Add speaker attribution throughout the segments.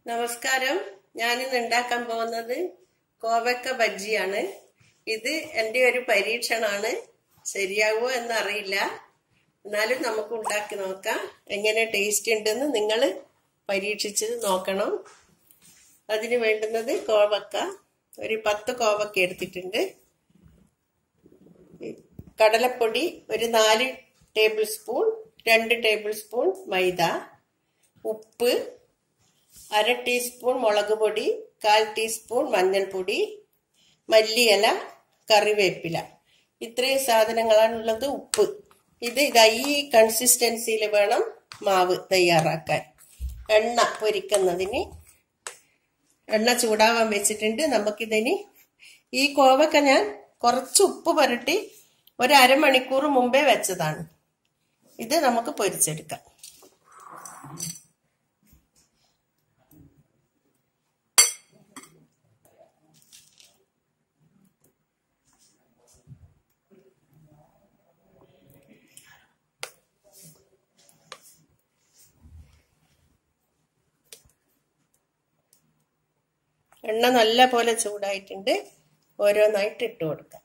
Speaker 1: നമസ്കാരം ഞാനിന്ന് ഉണ്ടാക്കാൻ പോകുന്നത് കോവക്ക ബജ്ജിയാണ് ഇത് എൻ്റെ ഒരു പരീക്ഷണമാണ് ശരിയാവുമോ എന്നറിയില്ല എന്നാലും നമുക്ക് ഉണ്ടാക്കി നോക്കാം എങ്ങനെ ടേസ്റ്റ് ഉണ്ടെന്ന് നിങ്ങൾ പരീക്ഷിച്ച് നോക്കണം അതിന് വേണ്ടുന്നത് കോവക്ക ഒരു പത്ത് കോവക്ക എടുത്തിട്ടുണ്ട് കടലപ്പൊടി ഒരു നാല് ടേബിൾ സ്പൂൺ രണ്ട് ടേബിൾ സ്പൂൺ മൈദ ഉപ്പ് അര ടീസ്പൂൺ മുളക് പൊടി കാൽ ടീസ്പൂൺ മഞ്ഞൾപ്പൊടി മല്ലിയില കറിവേപ്പില ഇത്രയും സാധനങ്ങളാണുള്ളത് ഉപ്പ് ഇത് ഇതാ ഈ കൺസിസ്റ്റൻസിയിൽ വേണം മാവ് തയ്യാറാക്കാൻ എണ്ണ പൊരിക്കുന്നതിന് എണ്ണ ചൂടാവാൻ വെച്ചിട്ടുണ്ട് നമുക്കിതിന് ഈ കോവക്ക ഞാൻ കുറച്ച് ഉപ്പ് പുരട്ടി ഒരു അരമണിക്കൂർ മുമ്പേ വെച്ചതാണ് ഇത് നമുക്ക് പൊരിച്ചെടുക്കാം എണ്ണ നല്ല പോലെ ചൂടായിട്ടുണ്ട് ഓരോന്നായിട്ട് ഇട്ട് കൊടുക്കാം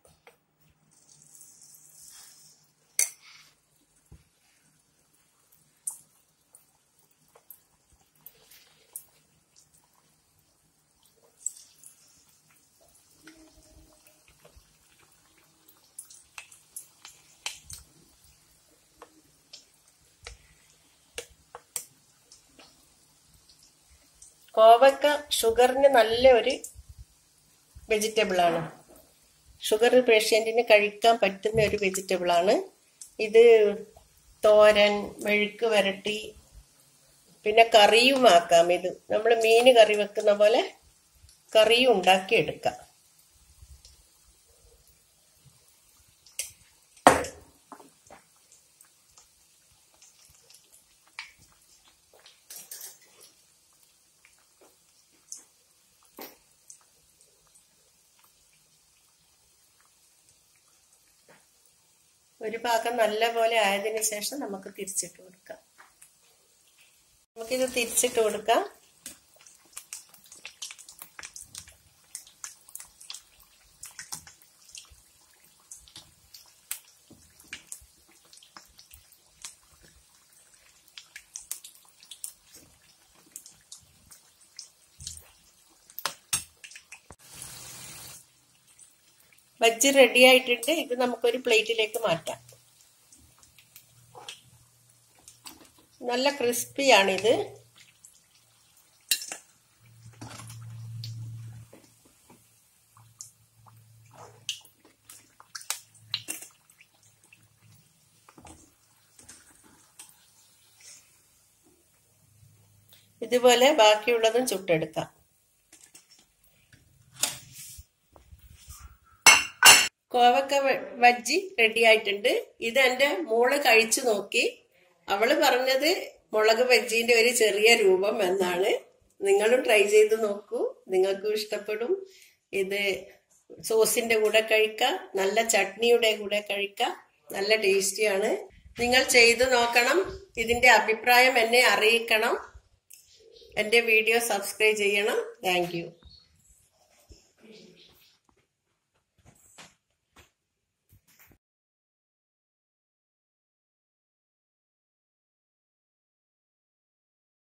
Speaker 1: കോവക്ക ഷുഗറിന് നല്ല ഒരു വെജിറ്റബിൾ ആണ് ഷുഗർ പേഷ്യൻറ്റിന് കഴിക്കാൻ പറ്റുന്ന ഒരു വെജിറ്റബിൾ ആണ് ഇത് തോരൻ മെഴുക്ക് വരട്ടി പിന്നെ കറിയും ആക്കാം ഇത് നമ്മൾ മീൻ കറി വെക്കുന്ന പോലെ കറിയും ഉണ്ടാക്കി എടുക്കാം ഒരു ഭാഗം നല്ലപോലെ ആയതിനു ശേഷം നമുക്ക് തിരിച്ചിട്ട് കൊടുക്കാം നമുക്കിത് തിരിച്ചിട്ട് കൊടുക്കാം ബജ്ജി റെഡി ആയിട്ടുണ്ട് ഇത് നമുക്കൊരു പ്ലേറ്റിലേക്ക് മാറ്റാം നല്ല ക്രിസ്പിയാണിത് ഇതുപോലെ ബാക്കിയുള്ളതും ചുട്ടെടുക്കാം കോവക്ക വജ്ജി റെഡി ആയിട്ടുണ്ട് ഇത് എന്റെ മോള് കഴിച്ചു നോക്കി അവള് പറഞ്ഞത് മുളക് ബജ്ജീന്റെ ഒരു ചെറിയ രൂപം എന്നാണ് നിങ്ങളും ട്രൈ ചെയ്ത് നോക്കൂ നിങ്ങൾക്കും ഇഷ്ടപ്പെടും ഇത് സോസിന്റെ കൂടെ കഴിക്കാം നല്ല ചട്നിയുടെ കൂടെ കഴിക്കാം നല്ല ടേസ്റ്റിയാണ് നിങ്ങൾ ചെയ്തു നോക്കണം ഇതിന്റെ അഭിപ്രായം എന്നെ അറിയിക്കണം എന്റെ വീഡിയോ സബ്സ്ക്രൈബ് ചെയ്യണം താങ്ക്